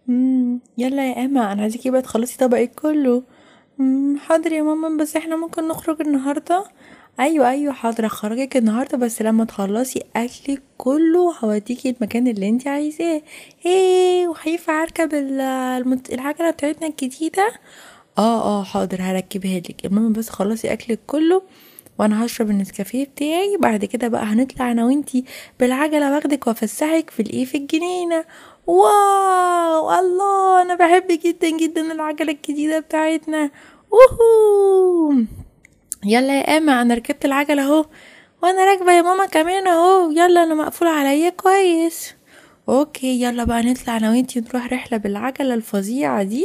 مم. يلا يا اما انا عايزاكي بقى تخلصي طبقك كله مم. حاضر يا ماما بس احنا ممكن نخرج النهارده ايوه ايوه حاضر اخرجك النهارده بس لما تخلصي اكلك كله هوديكي المكان اللي انت عايزاه ايه وهينفع اركب ال- المت- العجله بتاعتنا الجديده اه اه حاضر هركبها لك المهم بس خلصي اكلك كله وانا هشرب النسكافيه بتاعي بعد كده بقى هنطلع انا وانتي بالعجله واخدك وافسحك في الايه في الجنينه واو الله انا بحب جدا جدا العجله الجديده بتاعتنا ووهو يلا يا اما انا ركبت العجله اهو وانا راكبه يا ماما كمان اهو يلا انا مقفول عليا كويس اوكي يلا بقى نطلع انا وانتي نروح رحله بالعجله الفظيعه دي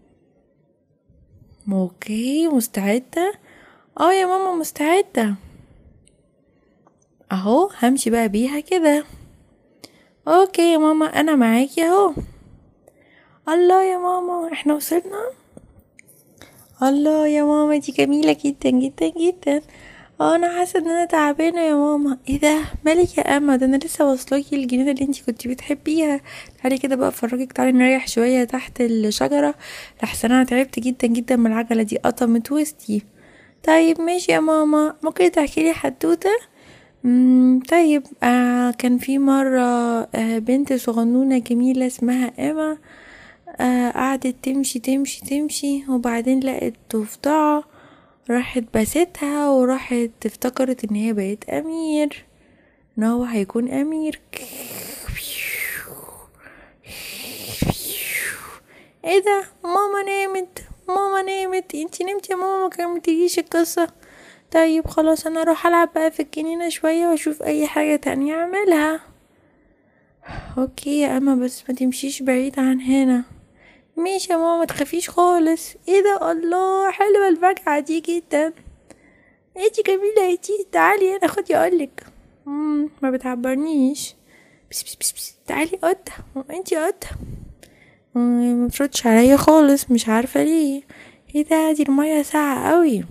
اوكي مستعده اه يا ماما مستعده اهو همشي بقى بيها كده اوكي يا ماما انا معاكي اهو الله يا ماما احنا وصلنا الله يا ماما دي جميلة جدا جدا جدا اه انا حاسة ان انا تعبانة يا ماما ايه ده مالك يا اما ده انا لسه واصلاكي الجنينة اللي انتي كنتي بتحبيها تعالي كده بقى افرجك تعالي نريح شوية تحت الشجرة لحسن انا تعبت جدا جدا من العجلة دي قطمت وسطي طيب ماشي يا ماما ممكن تحكي لي حدوتة مم، طيب آه كان في مرة آه بنت صغنونة جميلة اسمها اما آه قعدت تمشي تمشي تمشي وبعدين لقت ضفدعة راحت باستها وراحت افتكرت ان هي بقت امير ان هو هيكون امير ايه ده ماما نامت ماما نامت انتي نمتي يا ماما ما كملتليش القصة طيب خلاص انا اروح العب بقى في الجنينة شوية واشوف اي حاجة تانية اعملها اوكي يا اما بس ما تمشيش بعيد عن هنا ماشي يا ماما ما تخافيش خالص ايه ده الله حلوة الفاكهة دي جدا انتي جميلة انتي تعالي انا خدي اقولك مم، ما بتعبرنيش بس بس بس بس تعالي قطة انتي قطة مم، مفرضش عليا خالص مش عارفة ليه ايه ده دي المية ساقعة قوي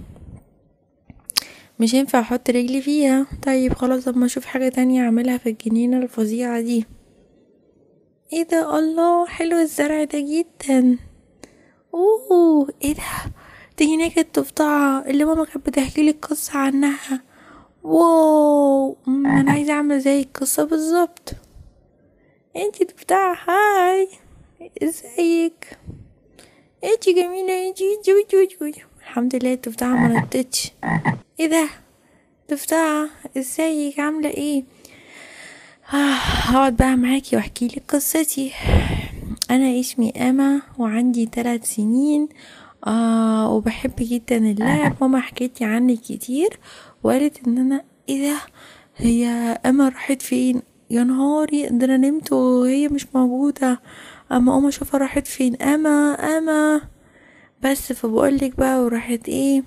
مش هينفع احط رجلي فيها طيب خلاص اما اشوف حاجة تانية اعملها في الجنينة الفظيعة دي ايه ده الله حلو الزرع ده جدا اوه ايه ده دي هناك الضفدعة اللي ماما كانت بتحكي لي قصة عنها واو مم، انا عايزة اعمل زي القصة بالظبط انتي ضفدعة هاي ازيك انتي جميلة انتي انتي انتي انتي انتي. الحمد لله الضفدعة ما نطتش ايه ده ضفدعة ازيك عاملة ايه آه، هقعد بقى معاكي واحكي لك قصتي انا اسمي اما وعندي ثلاث سنين آه وبحب جدا اللعب ماما حكيت لي عنك كتير وقالت ان انا ايه ده هي اما راحت فين يا نهاري ده انا نمت وهي مش موجودة اما اقوم اشوفها راحت فين اما اما بس فبقولك بقى وراحت ايه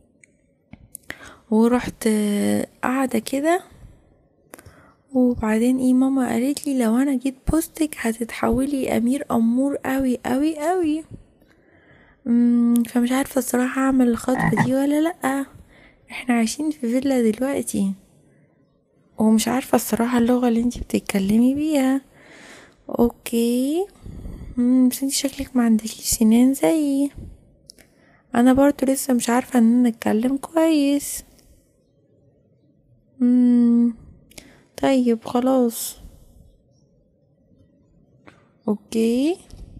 ورحت آه، قاعدة كده وبعدين ايه ماما قالت لي لو انا جيت بوستك هتتحولي امير امور قوي قوي قوي مم، فمش عارفه الصراحه اعمل الخطوه دي ولا لا احنا عايشين في فيلا دلوقتي ومش عارفه الصراحه اللغه اللي انتي بتتكلمي بيها اوكي مم، بس انتي شكلك ما عندكيش سنان زيي انا برضو لسه مش عارفه ان انا اتكلم كويس مم. طيب خلاص اوكي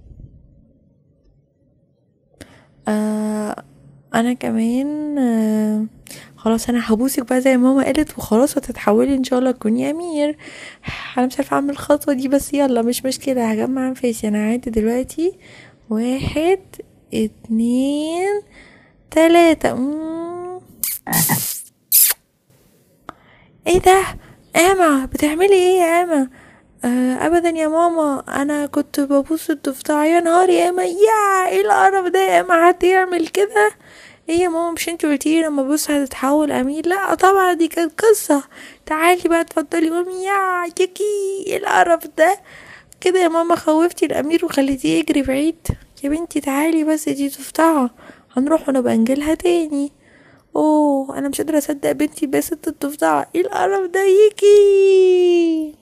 آه انا كمان آه خلاص انا هبوسك بقى زي ما ماما قالت وخلاص وتتحولي ان شاء الله تكوني امير انا مش عارفه اعمل الخطوه دي بس يلا مش مشكله هجمع انفاسي انا عادي دلوقتي واحد اتنين تلاتة مم. ايه ده اما بتعملي ايه يا اما آه ابدا يا ماما انا كنت ببوس الضفدع يا نهاري يا اما يا ايه القرف ده يا اما حد يعمل كده ايه يا ماما مش انت قلتيلي لما بص هتتحول امير لا طبعا دي كانت قصه تعالي بقى اتفضلي قومي يا يكي ايه القرف ده كده يا ماما خوفتي الامير وخليتيه يجري بعيد يا بنتي تعالي بس دي ضفدعه هنروح ونبقى نجيلها تاني اوه انا مش قادره اصدق بنتي بست الضفدعه ايه القرف ده يكي